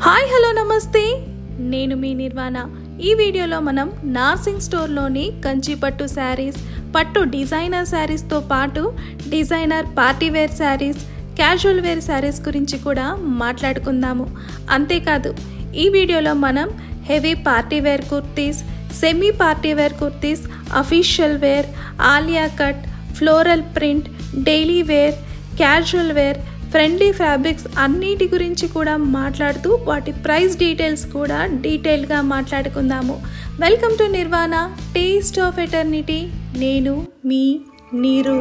hi hello నమస్తే నేను మీ నిర్వాణ ఈ వీడియోలో మనం నార్సింగ్ స్టోర్లోని కంచి పట్టు శారీస్ పట్టు డిజైనర్ శారీస్తో పాటు designer party wear saris casual wear saris గురించి కూడా మాట్లాడుకుందాము అంతేకాదు ఈ వీడియోలో మనం heavy party wear kurtis semi party wear kurtis official wear Alia cut floral print daily wear casual wear friendly fabrics అన్నిటి గురించి కూడా మాట్లాడుతూ వాటి ప్రైస్ డీటెయిల్స్ కూడా డీటెయిల్గా మాట్లాడుకుందాము welcome to Nirvana taste of eternity నేను మీ నీరు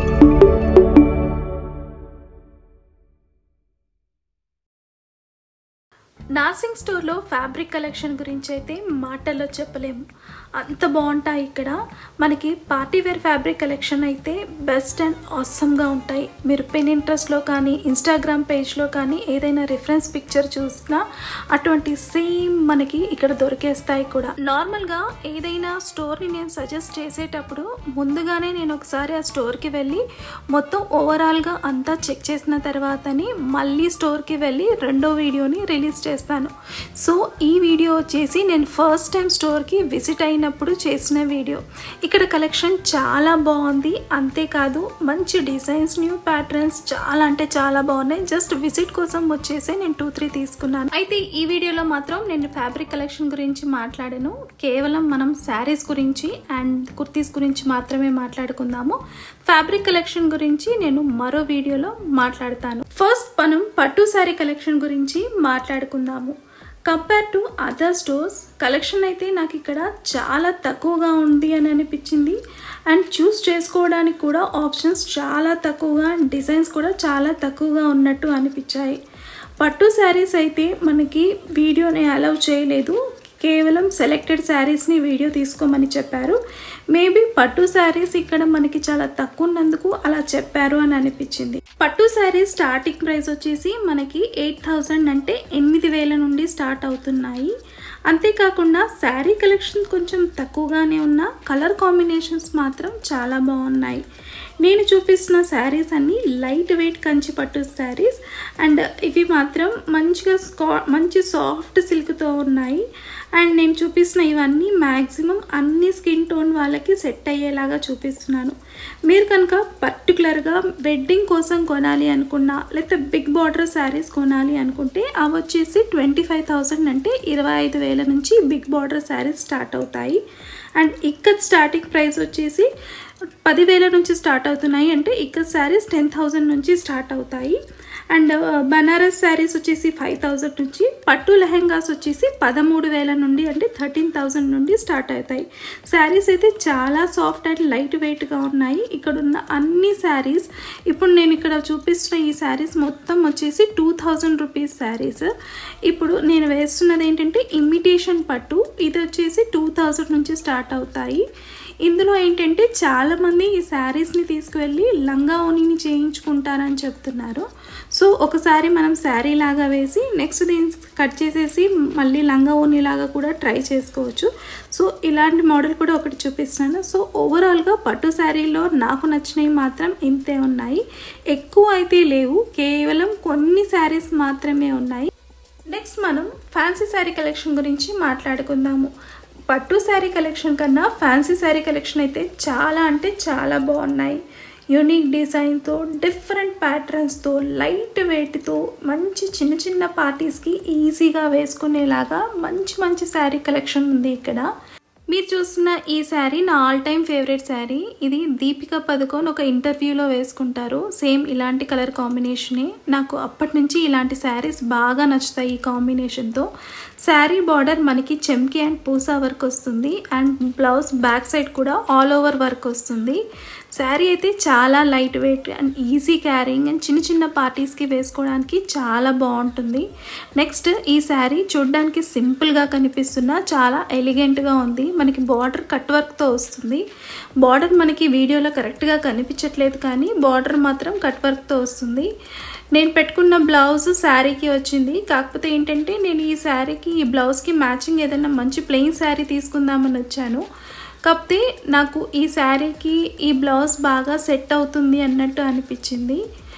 నార్సింగ్ స్టోర్లో ఫ్యాబ్రిక్ కలెక్షన్ గురించి అయితే మాటల్లో చెప్పలేము అంత బాగుంటాయి ఇక్కడ మనకి పార్టీవేర్ ఫ్యాబ్రిక్ కలెక్షన్ అయితే బెస్ట్ అండ్ ఆసమ్గా ఉంటాయి మీరు పెన్ ఇంట్రెస్ట్లో కానీ ఇన్స్టాగ్రామ్ పేజ్లో కానీ ఏదైనా రిఫరెన్స్ పిక్చర్ చూసినా అటువంటి సేమ్ మనకి ఇక్కడ దొరికేస్తాయి కూడా నార్మల్గా ఏదైనా స్టోర్ని నేను సజెస్ట్ చేసేటప్పుడు ముందుగానే నేను ఒకసారి ఆ స్టోర్కి వెళ్ళి మొత్తం ఓవరాల్గా అంతా చెక్ చేసిన తర్వాతని మళ్ళీ స్టోర్కి వెళ్ళి రెండో వీడియోని రిలీజ్ చేస్తాను సో ఈ వీడియో వచ్చేసి నేను ఫస్ట్ టైం స్టోర్కి విజిట్ అయినప్పుడు చేసిన వీడియో ఇక్కడ కలెక్షన్ చాలా బాగుంది అంతేకాదు మంచి డిజైన్స్ న్యూ ప్యాటర్న్స్ చాలా అంటే చాలా బాగున్నాయి జస్ట్ విజిట్ కోసం వచ్చేసి నేను టూ త్రీ తీసుకున్నాను అయితే ఈ వీడియోలో మాత్రం నేను ఫ్యాబ్రిక్ కలెక్షన్ గురించి మాట్లాడాను కేవలం మనం శారీస్ గురించి అండ్ కుర్తీస్ గురించి మాత్రమే మాట్లాడుకుందాము ఫ్యాబ్రిక్ కలెక్షన్ గురించి నేను మరో వీడియోలో మాట్లాడతాను ఫస్ట్ మనం పట్టు శారీ కలెక్షన్ గురించి మాట్లాడుకుందాము compare to other stores collection అయితే నాకు ఇక్కడ చాలా తక్కువగా ఉంది అని అనిపించింది అండ్ చూస్ చేసుకోవడానికి కూడా ఆప్షన్స్ చాలా తక్కువగా అండ్ డిజైన్స్ కూడా చాలా తక్కువగా ఉన్నట్టు అనిపించాయి పట్టు శారీస్ అయితే మనకి వీడియోని అలౌ చేయలేదు కేవలం సెలెక్టెడ్ శారీస్ని వీడియో తీసుకోమని చెప్పారు మేబీ పట్టు శారీస్ ఇక్కడ మనకి చాలా తక్కువ ఉన్నందుకు అలా చెప్పారు అని అనిపించింది పట్టు శారీస్ స్టార్టింగ్ ప్రైస్ వచ్చేసి మనకి ఎయిట్ థౌజండ్ అంటే ఎనిమిది వేల నుండి స్టార్ట్ అవుతున్నాయి అంతేకాకుండా శారీ కలెక్షన్ కొంచెం తక్కువగానే ఉన్న కలర్ కాంబినేషన్స్ మాత్రం చాలా బాగున్నాయి నేను చూపిస్తున్న శారీస్ అన్నీ లైట్ వెయిట్ కంచి పట్టు శారీస్ అండ్ ఇవి మాత్రం మంచిగా స్కా మంచి సాఫ్ట్ సిల్క్తో ఉన్నాయి అండ్ నేను చూపిస్తున్న ఇవన్నీ మ్యాక్సిమం అన్ని స్కిన్ టోన్ వాళ్ళకి సెట్ అయ్యేలాగా చూపిస్తున్నాను మీరు కనుక పర్టికులర్గా వెడ్డింగ్ కోసం కొనాలి అనుకున్నా లేకపోతే బిగ్ బార్డర్ శారీస్ కొనాలి అనుకుంటే అవి వచ్చేసి ట్వంటీ ఫైవ్ థౌజండ్ అంటే ఇరవై ఐదు వేల నుంచి బిగ్ బార్డర్ శారీస్ స్టార్ట్ అవుతాయి అండ్ ఇక్కడ స్టార్టింగ్ ప్రైస్ వచ్చేసి పదివేల నుంచి స్టార్ట్ అవుతున్నాయి అంటే ఇక్కడ శారీస్ టెన్ థౌజండ్ నుంచి స్టార్ట్ అవుతాయి అండ్ బనారస్ శారీస్ వచ్చేసి ఫైవ్ థౌజండ్ నుంచి పట్టు లెహెంగాస్ వచ్చేసి పదమూడు వేల నుండి అంటే థర్టీన్ థౌజండ్ నుండి స్టార్ట్ అవుతాయి శారీస్ అయితే చాలా సాఫ్ట్ అండ్ లైట్ వెయిట్గా ఉన్నాయి ఇక్కడ ఉన్న అన్ని శారీస్ ఇప్పుడు నేను ఇక్కడ చూపిస్తున్న ఈ శారీస్ మొత్తం వచ్చేసి టూ థౌజండ్ రూపీస్ శారీస్ ఇప్పుడు నేను వేస్తున్నది ఏంటంటే ఇమిటేషన్ పట్టు ఇది వచ్చేసి టూ థౌజండ్ నుంచి స్టార్ట్ అవుతాయి ఇందులో ఏంటంటే చాలామంది ఈ శారీస్ని తీసుకువెళ్ళి లంగా ఓనిని చేయించుకుంటారని చెప్తున్నారు సో ఒకసారి మనం శారీ లాగా వేసి నెక్స్ట్ దీన్ని కట్ చేసేసి మళ్ళీ లంగా ఓని లాగా కూడా ట్రై చేసుకోవచ్చు సో ఇలాంటి మోడల్ కూడా ఒకటి చూపిస్తున్నాను సో ఓవరాల్గా పట్టు శారీలో నాకు నచ్చినవి మాత్రం ఇంతే ఉన్నాయి ఎక్కువ అయితే లేవు కేవలం కొన్ని శారీస్ మాత్రమే ఉన్నాయి నెక్స్ట్ మనం ఫ్యాన్సీ శారీ కలెక్షన్ గురించి మాట్లాడుకుందాము పట్టు శారీ కలెక్షన్ కన్నా ఫ్యాన్సీ శారీ కలెక్షన్ అయితే చాలా అంటే చాలా బాగున్నాయి యూనిక్ డిజైన్తో డిఫరెంట్ ప్యాటర్న్స్తో లైట్ వెయిట్తో మంచి చిన్న చిన్న పార్టీస్కి ఈజీగా వేసుకునేలాగా మంచి మంచి శారీ కలెక్షన్ ఉంది ఇక్కడ మీరు చూస్తున్న ఈ శారీ నా ఆల్ టైమ్ ఫేవరెట్ శారీ ఇది దీపిక పదుకోన్ ఒక ఇంటర్వ్యూలో వేసుకుంటారు సేమ్ ఇలాంటి కలర్ కాంబినేషనే నాకు అప్పటి నుంచి ఇలాంటి శారీస్ బాగా నచ్చుతాయి ఈ కాంబినేషన్తో శారీ బార్డర్ మనకి చెమ్కి అండ్ పూసా వర్క్ వస్తుంది అండ్ బ్లౌజ్ బ్యాక్ సైడ్ కూడా ఆల్ ఓవర్ వర్క్ వస్తుంది శారీ అయితే చాలా light weight and easy carrying and చిన్న చిన్న పార్టీస్కి వేసుకోవడానికి చాలా బాగుంటుంది నెక్స్ట్ ఈ శారీ చూడడానికి సింపుల్గా కనిపిస్తున్న చాలా ఎలిగెంట్గా ఉంది మనకి బార్డర్ కట్ వర్క్తో వస్తుంది బార్డర్ మనకి వీడియోలో కరెక్ట్గా కనిపించట్లేదు కానీ బార్డర్ మాత్రం కట్ వర్క్తో వస్తుంది నేను పెట్టుకున్న బ్లౌజ్ శారీకి వచ్చింది కాకపోతే ఏంటంటే నేను ఈ శారీకి ఈ బ్లౌజ్కి మ్యాచింగ్ ఏదైనా మంచి ప్లెయిన్ శారీ తీసుకుందామని వచ్చాను కాకపోతే నాకు ఈ శారీకి ఈ బ్లౌజ్ బాగా సెట్ అవుతుంది అన్నట్టు అనిపించింది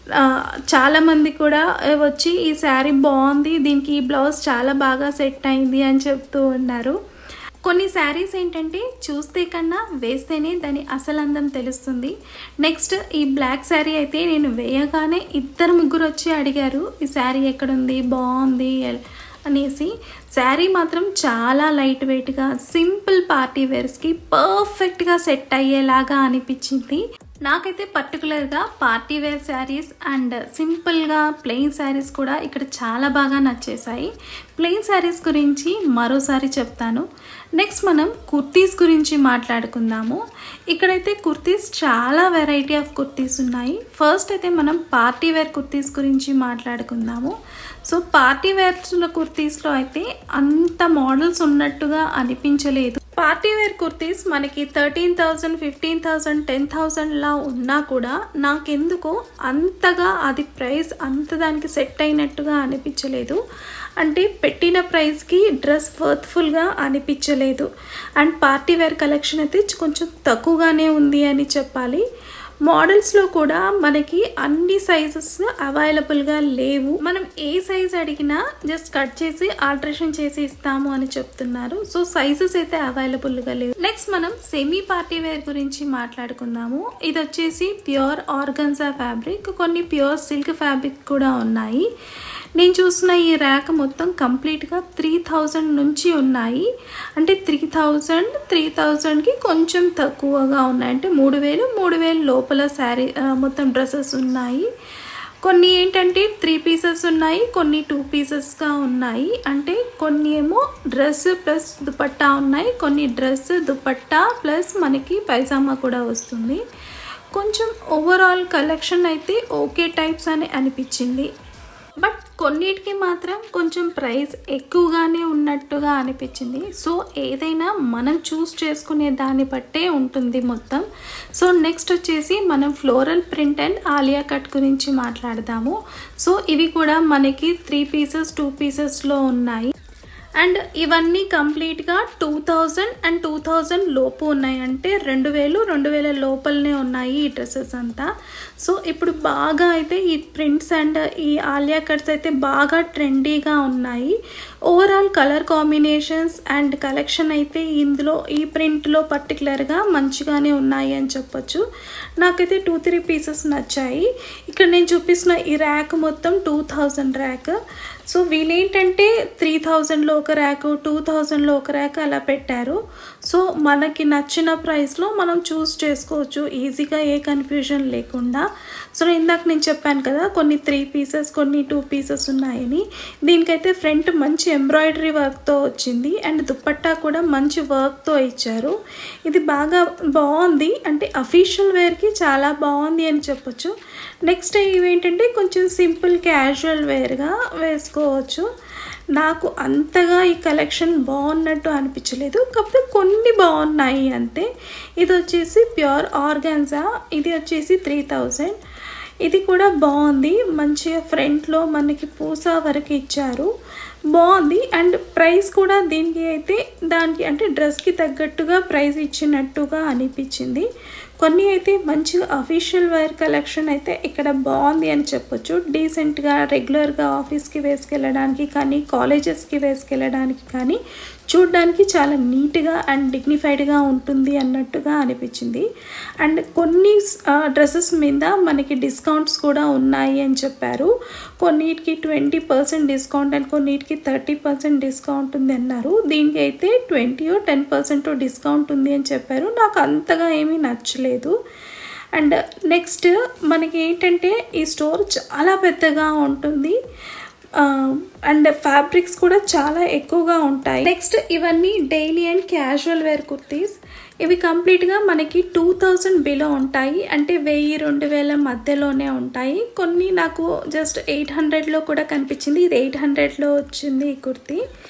ఆ, చాలామంది కూడా ఆ, వచ్చి ఈ శారీ బాగుంది దీనికి ఈ బ్లౌజ్ చాలా బాగా సెట్ అయింది అని చెప్తూ ఉన్నారు కొన్ని శారీస్ ఏంటంటే చూస్తే కన్నా వేస్తేనే దాని అసలు అందం తెలుస్తుంది నెక్స్ట్ ఈ బ్లాక్ శారీ అయితే నేను వేయగానే ఇద్దరు ముగ్గురు వచ్చి అడిగారు ఈ శారీ ఎక్కడుంది బాగుంది ఎల్- అనేసి శారీ మాత్రం చాలా లైట్ వెయిట్గా సింపుల్ పార్టీ వేర్స్కి పర్ఫెక్ట్గా సెట్ అయ్యేలాగా అనిపించింది నాకైతే పర్టికులర్గా పార్టీ వేర్ శారీస్ అండ్ సింపుల్గా ప్లెయిన్ శారీస్ కూడా ఇక్కడ చాలా బాగా నచ్చేసాయి ప్లెయిన్ శారీస్ గురించి మరోసారి చెప్తాను నెక్స్ట్ మనం కుర్తీస్ గురించి మాట్లాడుకుందాము ఇక్కడైతే కుర్తీస్ చాలా వెరైటీ ఆఫ్ కుర్తీస్ ఉన్నాయి ఫస్ట్ అయితే మనం పార్టీ వేర్ కుర్తీస్ గురించి మాట్లాడుకుందాము సో పార్టీ వేర్స్లో కుర్తీస్లో అయితే అంత మోడల్స్ ఉన్నట్టుగా అనిపించలేదు పార్టీ వేర్ కుర్తీస్ మనకి thirteen thousand fifteen thousand ten థౌజండ్లా ఉన్నా కూడా నాకెందుకో అంతగా అది ప్రైస్ అంత దానికి సెట్ అయినట్టుగా అనిపించలేదు అంటే పెట్టిన ప్రైస్కి డ్రెస్ వర్త్ఫుల్గా అనిపించలేదు అండ్ పార్టీ వేర్ కలెక్షన్ అయితే కొంచెం తక్కువగానే ఉంది అని చెప్పాలి మోడల్స్లో కూడా మనకి అన్ని సైజెస్ అవైలబుల్గా లేవు మనం ఏ సైజ్ అడిగినా జస్ట్ కట్ చేసి ఆల్టరేషన్ చేసి ఇస్తాము అని చెప్తున్నారు సో సైజెస్ అయితే అవైలబుల్గా లేవు నెక్స్ట్ మనం సెమీ పార్టీ వేర్ గురించి మాట్లాడుకుందాము ఇది వచ్చేసి ప్యూర్ ఆర్గన్జా ఫ్యాబ్రిక్ కొన్ని ప్యూర్ సిల్క్ ఫ్యాబ్రిక్ కూడా ఉన్నాయి నేను చూసిన ఈ ర్యాక్ మొత్తం కంప్లీట్గా త్రీ థౌజండ్ నుంచి ఉన్నాయి అంటే త్రీ థౌజండ్ త్రీ థౌజండ్కి కొంచెం తక్కువగా ఉన్నాయి అంటే మూడు వేలు మూడు వేలు లోపల శారీ ఆ, మొత్తం డ్రెస్సెస్ ఉన్నాయి కొన్ని ఏంటంటే త్రీ పీసెస్ ఉన్నాయి కొన్ని టూ పీసెస్గా ఉన్నాయి అంటే కొన్ని ఏమో డ్రెస్ ప్లస్ దుపట్టా ఉన్నాయి కొన్ని డ్రెస్ దుపట్టా ప్లస్ మనకి పైజామా కూడా వస్తుంది కొంచెం ఓవరాల్ కలెక్షన్ అయితే ఓకే టైప్స్ అని అనిపించింది బట్ కొన్నిటికి మాత్రం కొంచెం ప్రైస్ ఎక్కువగానే ఉన్నట్టుగా అనిపించింది సో ఏదైనా మనం చూస్ చేసుకునే దాన్ని బట్టే ఉంటుంది మొత్తం సో నెక్స్ట్ వచ్చేసి మనం floral print and Alia cut గురించి మాట్లాడదాము సో ఇవి కూడా మనకి త్రీ పీసెస్ టూ పీసెస్లో ఉన్నాయి అండ్ ఇవన్నీ కంప్లీట్గా two thousand and two thousand లోపు ఉన్నాయి అంటే రెండు వేలు రెండు వేల లోపలనే ఉన్నాయి ఈ డ్రెస్సెస్ అంతా సో ఇప్పుడు బాగా అయితే ఈ ప్రింట్స్ అండ్ ఈ ఆలియా కట్స్ అయితే బాగా ట్రెండీగా ఉన్నాయి overall colour combinations and collection అయితే ఇందులో ఈ ప్రింట్లో పర్టికులర్గా మంచిగానే ఉన్నాయి అని చెప్పొచ్చు నాకైతే టూ త్రీ పీసెస్ నచ్చాయి ఇక్కడ నేను చూపిస్తున్న ఈ ర్యాక్ మొత్తం టూ థౌజండ్ ర్యాక్ సో వీళ్ళేంటంటే త్రీ థౌజండ్లో ఒక ర్యాక్ టూ థౌజండ్లో ఒక ర్యాక్ అలా పెట్టారు సో మనకి నచ్చిన ప్రైస్లో మనం చూస్ చేసుకోవచ్చు ఈజీగా ఏ కన్ఫ్యూజన్ లేకుండా సో ఇందాక నేను చెప్పాను కదా కొన్ని త్రీ పీసెస్ కొన్ని టూ పీసెస్ ఉన్నాయని దీనికైతే ఫ్రంట్ మంచి ఎంబ్రాయిడరీ వర్క్తో వచ్చింది అండ్ దుపట్టా కూడా మంచి వర్క్తో ఇచ్చారు ఇది బాగా బాగుంది అంటే అఫీషియల్ వేర్కి చాలా బాగుంది అని చెప్పొచ్చు నెక్స్ట్ ఇవేంటంటే కొంచెం సింపుల్ క్యాజువల్ వేర్గా వేసుకోవచ్చు నాకు అంతగా ఈ కలెక్షన్ బాగున్నట్టు అనిపించలేదు కాకపోతే కొన్ని బాగున్నాయి అంతే ఇది వచ్చేసి ప్యూర్ ఆర్గాన్జా ఇది వచ్చేసి త్రీ థౌజండ్ ఇది కూడా బాగుంది మంచిగా ఫ్రంట్లో మనకి పూసా వరకు ఇచ్చారు బాగుంది అండ్ ప్రైస్ కూడా దీనికి అయితే దానికి అంటే డ్రెస్కి తగ్గట్టుగా ప్రైస్ ఇచ్చినట్టుగా అనిపించింది కొన్ని అయితే మంచిగా అఫీషియల్ వేర్ కలెక్షన్ అయితే ఇక్కడ బాగుంది అని చెప్పొచ్చు డీసెంట్గా రెగ్యులర్గా ఆఫీస్కి వేసుకెళ్ళడానికి కానీ కాలేజెస్కి వేసుకెళ్ళడానికి కానీ చూడడానికి చాలా నీట్గా అండ్ డిగ్నిఫైడ్గా ఉంటుంది అన్నట్టుగా అనిపించింది అండ్ కొన్ని డ్రెస్సెస్ మీద మనకి డిస్కౌంట్స్ కూడా ఉన్నాయి అని చెప్పారు కొన్నిటికి ట్వంటీ పర్సెంట్ డిస్కౌంట్ అండ్ కొన్నిటికి థర్టీ పర్సెంట్ డిస్కౌంట్ ఉంది అన్నారు దీనికి అయితే ట్వంటీ టెన్ పర్సెంట్ డిస్కౌంట్ ఉంది అని చెప్పారు నాకు అంతగా ఏమీ నచ్చలేదు అండ్ నెక్స్ట్ మనకి ఏంటంటే ఈ స్టోర్ చాలా పెద్దగా ఉంటుంది అండ్ ఫ్యాబ్రిక్స్ కూడా చాలా ఎక్కువగా ఉంటాయి నెక్స్ట్ ఇవన్నీ daily and casual wear kurtis ఇవి కంప్లీట్గా మనకి టూ థౌజండ్ బిలో ఉంటాయి అంటే వెయ్యి రెండు వేల మధ్యలోనే ఉంటాయి కొన్ని నాకు జస్ట్ ఎయిట్ హండ్రెడ్లో కూడా కనిపించింది ఇది ఎయిట్ హండ్రెడ్లో వచ్చింది ఈ కుర్తీ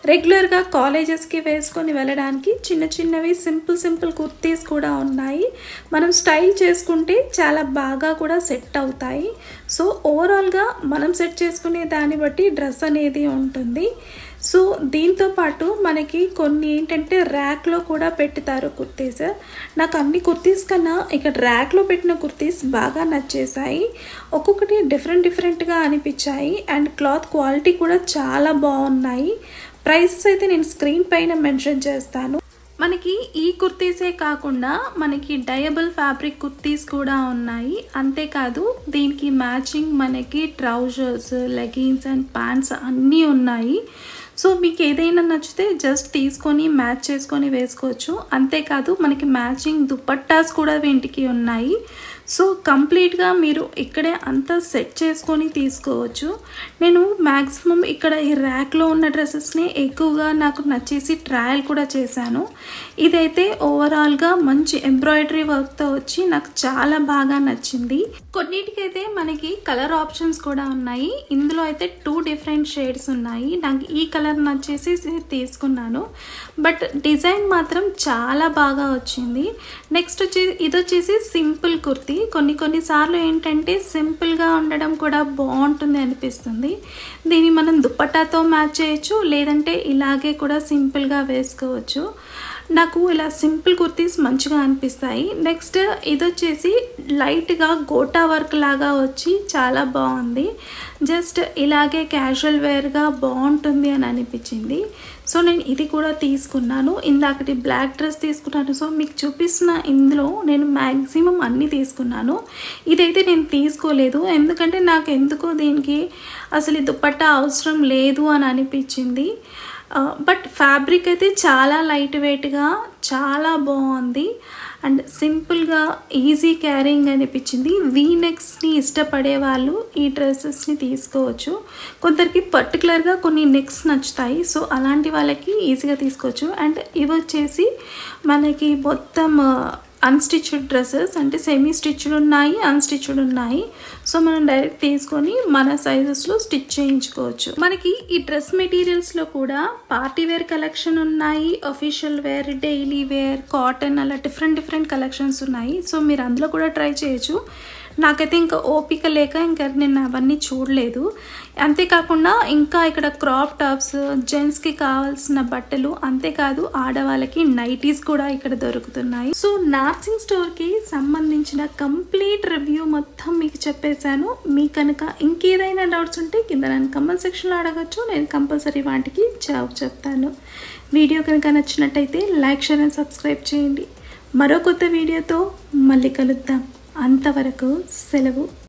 రెగ్యులర్గా కాలేజెస్కి వేసుకొని వెళ్ళడానికి చిన్న చిన్నవి సింపుల్ సింపుల్ కుర్తీస్ కూడా ఉన్నాయి మనం స్టైల్ చేసుకుంటే చాలా బాగా కూడా సెట్ అవుతాయి సో ఓవరాల్గా మనం సెట్ చేసుకునే దాన్ని బట్టి డ్రెస్ అనేది ఉంటుంది సో దీంతో పాటు మనకి కొన్ని ఏంటంటే ర్యాక్లో కూడా పెట్టుతారు కుర్తీస్ నాకు అన్ని కుర్తీస్ కన్నా ఇక్కడ ర్యాక్లో పెట్టిన కుర్తీస్ బాగా నచ్చేసాయి ఒక్కొక్కటి డిఫరెంట్ డిఫరెంట్గా అనిపించాయి అండ్ క్లాత్ క్వాలిటీ కూడా చాలా బాగున్నాయి ప్రైసెస్ అయితే నేను స్క్రీన్ పైన మెన్షన్ చేస్తాను మనకి ఈ కుర్తీసే కాకుండా మనకి డయబుల్ ఫ్యాబ్రిక్ కుర్తీస్ కూడా ఉన్నాయి అంతేకాదు దీనికి మ్యాచింగ్ మనకి ట్రౌజర్స్ లెగిన్స్ అండ్ ప్యాంట్స్ అన్నీ ఉన్నాయి సో మీకు ఏదైనా నచ్చితే జస్ట్ తీసుకొని మ్యాచ్ చేసుకొని వేసుకోవచ్చు అంతేకాదు మనకి మ్యాచింగ్ దుపట్టాస్ కూడా వీటికి ఉన్నాయి సో కంప్లీట్గా మీరు ఇక్కడే అంతా సెట్ చేసుకొని తీసుకోవచ్చు నేను మ్యాక్సిమం ఇక్కడ ఈ ర్యాక్లో ఉన్న డ్రెస్సెస్ని ఎక్కువగా నాకు నచ్చేసి ట్రయల్ కూడా చేశాను ఇదైతే ఓవరాల్గా మంచి ఎంబ్రాయిడరీ వర్క్తో వచ్చి నాకు చాలా బాగా నచ్చింది కొన్నిటికైతే మనకి కలర్ ఆప్షన్స్ కూడా ఉన్నాయి ఇందులో అయితే టూ డిఫరెంట్ షేడ్స్ ఉన్నాయి నాకు ఈ కలర్ నచ్చేసి తీసుకున్నాను బట్ డిజైన్ మాత్రం చాలా బాగా వచ్చింది నెక్స్ట్ వచ్చి ఇది వచ్చేసి సింపుల్ కుర్తీ కొన్ని కొన్నిసార్లు ఏంటంటే సింపుల్గా ఉండడం కూడా బాగుంటుంది అనిపిస్తుంది దీన్ని మనం దుప్పటాతో మ్యాచ్ చేయొచ్చు లేదంటే ఇలాగే కూడా సింపుల్గా వేసుకోవచ్చు నాకు ఇలా సింపుల్ కుర్తీస్ మంచిగా అనిపిస్తాయి నెక్స్ట్ ఇది వచ్చేసి లైట్గా గోటా వర్క్ లాగా వచ్చి చాలా బాగుంది జస్ట్ ఇలాగే క్యాజువల్ వేర్గా బాగుంటుంది అని అనిపించింది సో నేను ఇది కూడా తీసుకున్నాను ఇందాకటి బ్లాక్ డ్రెస్ తీసుకున్నాను సో మీకు చూపిస్తున్న ఇందులో నేను మ్యాక్సిమం అన్నీ తీసుకున్నాను ఇదైతే నేను తీసుకోలేదు ఎందుకంటే నాకు ఎందుకో దీనికి అసలు ఈ దుప్పట్టా అవసరం లేదు అని అనిపించింది బట్ ఫ్యాబ్రిక్ అయితే చాలా లైట్ వెయిట్గా చాలా బాగుంది అండ్ సింపుల్గా ఈజీ క్యారింగ్ అనిపించింది వీ నెక్స్ని ఇష్టపడే వాళ్ళు ఈ డ్రెస్సెస్ని తీసుకోవచ్చు కొందరికి పర్టికులర్గా కొన్ని నెక్స్ నచ్చుతాయి సో అలాంటి వాళ్ళకి ఈజీగా తీసుకోవచ్చు అండ్ ఇవి వచ్చేసి మనకి మొత్తం అన్స్టిచ్డ్ డ్రెస్సెస్ అంటే సెమీ స్టిచ్డ్ ఉన్నాయి అన్స్టిచ్డ్ ఉన్నాయి సో మనం డైరెక్ట్ తీసుకొని మన సైజెస్లో స్టిచ్ చేయించుకోవచ్చు మనకి ఈ డ్రెస్ మెటీరియల్స్లో కూడా పార్టీ వేర్ కలెక్షన్ ఉన్నాయి official wear daily wear cotton అలా డిఫరెంట్ డిఫరెంట్ కలెక్షన్స్ ఉన్నాయి సో మీరు అందులో కూడా ట్రై చేయొచ్చు నాకైతే ఇంకా ఓపిక లేక ఇంకా నేను అవన్నీ చూడలేదు అంతేకాకుండా ఇంకా ఇక్కడ క్రాప్ టాప్స్ జెంట్స్కి కావాల్సిన బట్టలు అంతేకాదు ఆడవాళ్ళకి నైటీస్ కూడా ఇక్కడ దొరుకుతున్నాయి సో నార్సింగ్ స్టోర్కి సంబంధించిన కంప్లీట్ రివ్యూ మొత్తం మీకు చెప్పేశాను మీ కనుక ఇంకేదైనా డౌట్స్ ఉంటే కింద నన్ను కమెంట్ సెక్షన్లో అడగచ్చు నేను కంపల్సరీ వాటికి జవాబు చెప్తాను వీడియో కనుక నచ్చినట్టయితే లైక్ షేర్ అండ్ సబ్స్క్రైబ్ చేయండి మరో కొత్త వీడియోతో మళ్ళీ కలుద్దాం అంతవరకు సెలవు